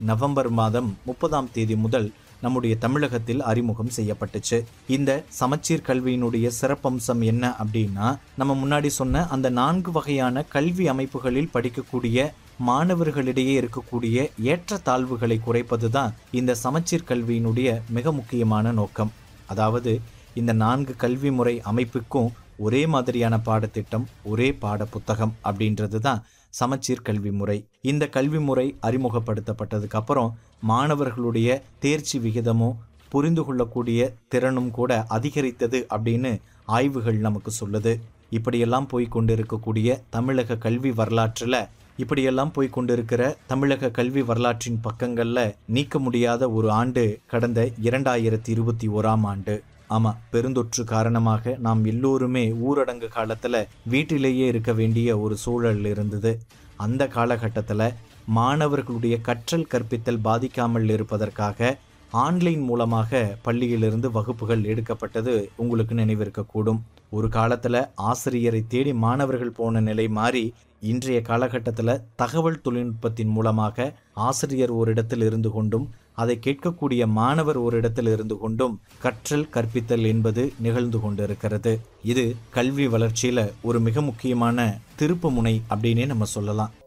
November மாதம் முப்பதாம் தேதி முதல் நம்முடைய தமிழகத்தில் அறிமுகம் செய்யப்பட்டுச்சு இந்த சமச்சீர் கல்வியினுடைய சிறப்பம்சம் என்ன அப்படின்னா நம்ம முன்னாடி சொன்ன அந்த நான்கு வகையான கல்வி அமைப்புகளில் படிக்கக்கூடிய மாணவர்களிடையே இருக்கக்கூடிய ஏற்றத்தாழ்வுகளை குறைப்பது தான் இந்த சமச்சீர் கல்வியினுடைய மிக முக்கியமான நோக்கம் அதாவது இந்த நான்கு கல்வி முறை அமைப்புக்கும் ஒரே மாதிரியான பாடத்திட்டம் ஒரே பாட புத்தகம் அப்படின்றது தான் சமச்சீர் கல்வி முறை இந்த கல்வி முறை அறிமுகப்படுத்தப்பட்டதுக்கு அப்புறம் மாணவர்களுடைய தேர்ச்சி விகிதமும் புரிந்து கொள்ளக்கூடிய திறனும் கூட அதிகரித்தது அப்படின்னு ஆய்வுகள் நமக்கு சொல்லுது இப்படியெல்லாம் போய் கொண்டிருக்கக்கூடிய தமிழக கல்வி வரலாற்றில் இப்படியெல்லாம் போய் கொண்டிருக்கிற தமிழக கல்வி வரலாற்றின் பக்கங்களில் நீக்க முடியாத ஒரு ஆண்டு கடந்த இரண்டாயிரத்தி இருபத்தி ஓராம் ஆண்டு ஆமாம் பெருந்தொற்று காரணமாக நாம் எல்லோருமே ஊரடங்கு காலத்தில் வீட்டிலேயே இருக்க வேண்டிய ஒரு சூழல் இருந்தது அந்த காலகட்டத்தில் மாணவர்களுடைய கற்றல் கற்பித்தல் பாதிக்காமல் இருப்பதற்காக ஆன்லைன் மூலமாக பள்ளியிலிருந்து வகுப்புகள் எடுக்கப்பட்டது உங்களுக்கு நினைவிருக்கக்கூடும் ஒரு காலத்தில் ஆசிரியரை தேடி மாணவர்கள் போன நிலை மாறி இன்றைய காலகட்டத்தில் தகவல் தொழில்நுட்பத்தின் மூலமாக ஆசிரியர் ஒரு இடத்தில் இருந்து கொண்டும் அதை கேட்கக்கூடிய மாணவர் ஒரு இடத்தில் இருந்து கொண்டும் கற்றல் கற்பித்தல் என்பது நிகழ்ந்து கொண்டிருக்கிறது இது கல்வி வளர்ச்சியில் ஒரு மிக முக்கியமான திருப்பு முனை அப்படின்னே நம்ம சொல்லலாம்